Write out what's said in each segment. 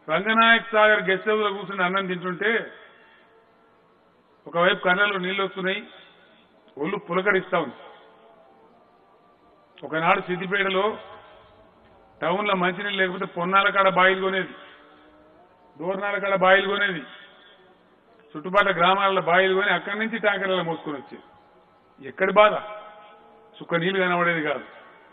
Ranganayak Sagar guest house లో కూర్చుని అన్నం తింటుంటే ఒకవైపు కళ్ళలో నీళ్లు వస్తున్నాయి ఒళ్ళు పులకరిస్తా ఉంది ఒకనాడు సిద్దిపేటలో టౌన్ లో మంచినీళ్ళు లేకపోతే పొన్నాల కాడ బాయిలు కొనేది దూరణాల కాడ బాయిలు కొనేది చుట్టుపక్కల గ్రామాలలో బాయిలు కొని అక్కడి నుంచి ట్యాంకర్లలో మోసుకొని వచ్చేది ఎక్కడి బాధ సుక్క నీళ్లు కనబడేది కాదు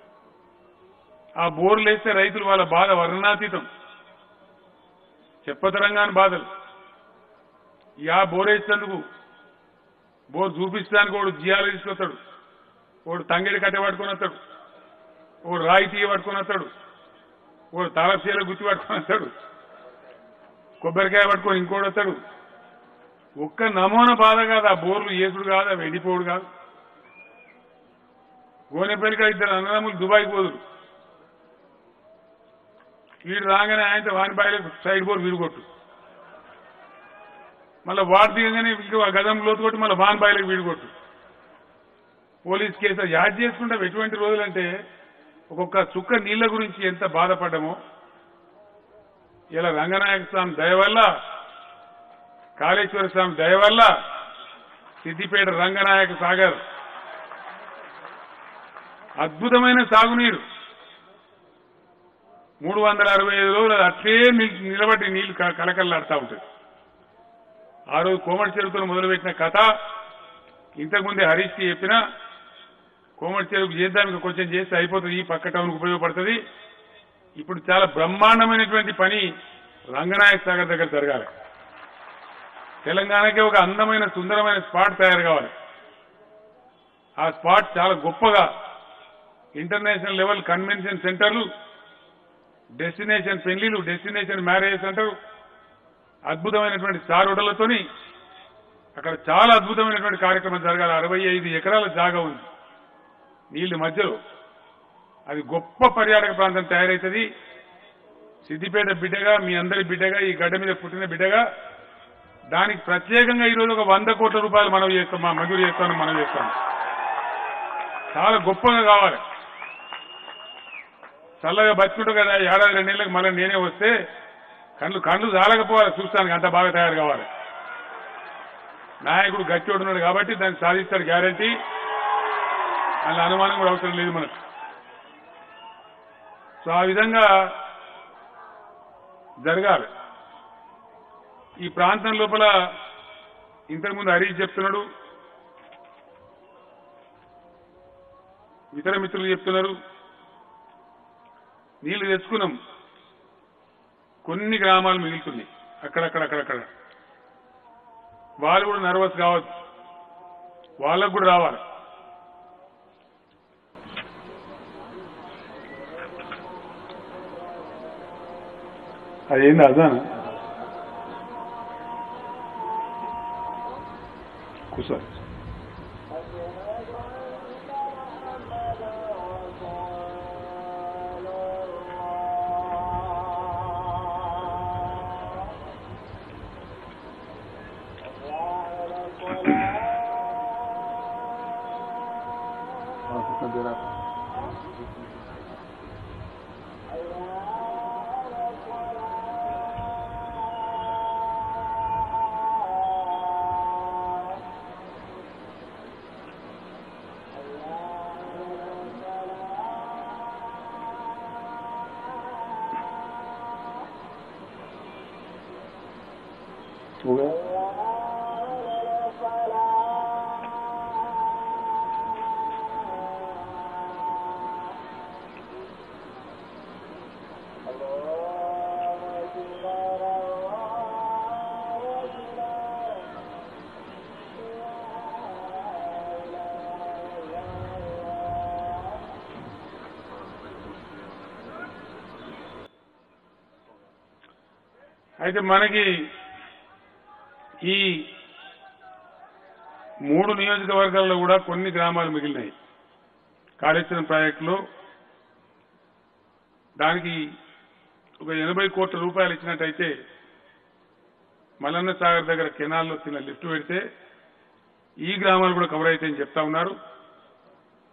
ఆ బోర్లు వేస్తే రైతులు వాళ్ళ బాధ వర్ణనాతీతం చెప్పతరంగాని బాధలు యా బోర్ వేసేందుకు బోర్ చూపించడానికి వాడు జియాలజిస్ట్ వస్తాడు వాడు తంగడి కట్టె పట్టుకొని వస్తాడు వాడు రాయి తీయ పట్టుకొని వస్తాడు వాడు తాళసీల గుర్తు పట్టుకొని వస్తాడు కొబ్బరికాయ పట్టుకొని ఇంకోటి వస్తాడు ఒక్క నమూనా బాధ కాదు ఆ బోర్లు ఏసుడు కాదు అవి ఎండిపోడు కాదు గోనెపల్లిక ఇద్దరు అన్నదమ్ములు దుబాయ్కి పోదురు వీడు రాగానే ఆయనతో వాని బాయిలకు సైడ్ బోర్ వీడుకొట్టు మళ్ళీ వాడు దిగగానే వీడు ఆ గదం లోతు కొట్టి మళ్ళీ వాన్ బాయిలకు వీడుకొట్టు పోలీస్ కేసు యాడ్ చేసుకుంటే ఎటువంటి రోజులంటే ఒక్కొక్క చుక్క నీళ్ల గురించి ఎంత బాధపడ్డామో ఇలా రంగనాయక స్వామి దయ వల్ల కాళేశ్వర స్వామి దయ వల్ల సిద్దిపేట రంగనాయక సాగర్ అద్భుతమైన సాగునీరు మూడు వందల అరవై ఐదు రోజులు అది అట్లే నిల్- నిలబడి నీళ్లు క- కలకల్లాడుతూ ఉంటుంది ఆ రోజు కోమటి చెరువుతో మొదలుపెట్టిన కథ ఇంతకుముందే హరీష్ కి చెప్పిన కోమటి చెరువుకు చేద్దాం ఇంకా కొంచెం చేస్తే అయిపోతుంది ఈ పక్క టౌన్కి ఉపయోగపడుతుంది ఇప్పుడు చాలా బ్రహ్మాండమైనటువంటి పని రంగనాయక సాగర్ దగ్గర జరగాలి తెలంగాణకే ఒక అందమైన సుందరమైన స్పాట్ తయారు కావాలి ఆ స్పాట్ చాలా గొప్పగా ఇంటర్నేషనల్ లెవెల్ కన్వెన్షన్ సెంటర్లు డెస్టినేషన్ పెళ్లిలు డెస్టినేషన్ మ్యారేజ్ సెంటర్ అద్భుతమైనటువంటి సారుడలతోని అక్కడ చాలా అద్భుతమైనటువంటి కార్యక్రమం జరగాలి అరవై ఐదు ఎకరాల జాగా ఉంది నీళ్లు మధ్యలో అది గొప్ప పర్యాటక ప్రాంతం తయారవుతుంది సిద్దిపేట బిడ్డగా మీ అందరి బిడ్డగా ఈ గడ్డ మీద పుట్టిన బిడ్డగా దానికి ప్రత్యేకంగా ఈరోజు ఒక వంద కోట్ల రూపాయలు మనం చేస్తాం మా మంజూరు చేస్తాను మనం చేస్తాం చాలా గొప్పగా కావాలి చల్లగా బతుకుంటూ కదా ఏడాది రెండేళ్ళకి మళ్ళీ నేనే వస్తే కళ్ళు కళ్ళు చాలకపోవాలి చూస్తానికి అంత బాగా తయారు కావాలి నాయకుడు గట్టివాడు ఉన్నాడు కాబట్టి దాన్ని సాధిస్తాడు గ్యారంటీ అందులో అనుమానం కూడా అవసరం లేదు మనకు సో ఆ విధంగా జరగాలి ఈ ప్రాంతం లోపల ఇంతకుముందు హరీష్ చెప్తున్నాడు ఇతర మిత్రులు చెప్తున్నారు నీళ్లు తెచ్చుకున్నాం కొన్ని గ్రామాలు మిగులుతున్నాయి అక్కడక్కడ అక్కడక్కడ వాళ్ళు కూడా నర్వస్ కావచ్చు వాళ్ళకు కూడా రావాలి అదేంది అదానా కూర్చో हो गया అయితే మనకి ఈ మూడు నియోజకవర్గాల్లో కూడా కొన్ని గ్రామాలు మిగిలినాయి కాళేశ్వరం ప్రాజెక్టులో దానికి ఒక ఎనభై కోట్ల రూపాయలు ఇచ్చినట్టయితే మల్లన్న సాగర్ దగ్గర కెనాల్లో చిన్న లిఫ్ట్ పెడితే ఈ గ్రామాలు కూడా కవర్ అవుతాయని చెప్తా ఉన్నారు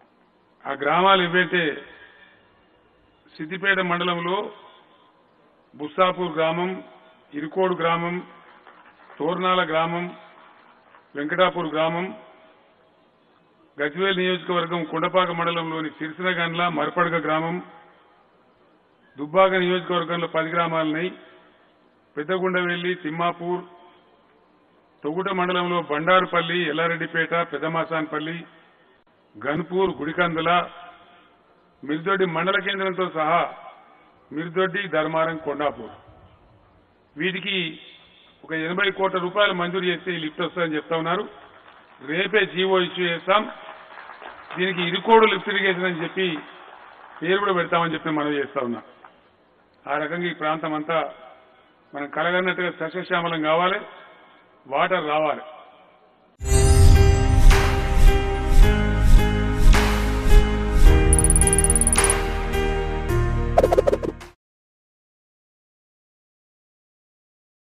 ఆ గ్రామాలు ఏవైతే సిద్దిపేట మండలంలో బుస్సాపూర్ గ్రామం ఇరుకోడు గ్రామం తోర్నాల గ్రామం వెంకటాపూర్ గ్రామం గజ్వేల్ నియోజకవర్గం కొండపాక మండలంలోని సిరిసినగండ్ల మరపడగ గ్రామం దుబ్బాక నియోజకవర్గంలో పది గ్రామాలున్నాయి పెద్దగుండవెల్లి తిమ్మాపూర్ తొగుట మండలంలో బండారుపల్లి ఎల్లారెడ్డిపేట పెద్దమాసాన్పల్లి గన్పూర్ గుడికందుల మిర్దొడ్డి మండల కేంద్రంతో సహా మిర్దొడ్డి ధర్మారం కొండాపూర్ వీటికి ఒక ఎనభై కోట్ల రూపాయలు మంజూరు చేస్తే ఈ లిఫ్ట్ వస్తుందని చెప్తా ఉన్నారు రేపే జీవో ఇష్యూ చేస్తాం దీనికి ఇరుకోడు లిఫ్ట్ ఇరిగేషన్ అని చెప్పి పేరు కూడా పెడతామని చెప్పి మనం చేస్తా ఉన్నాం ఆ రకంగా ఈ ప్రాంతం అంతా మనం కలగన్నట్టుగా సస్యశ్యామలం కావాలి వాటర్ రావాలి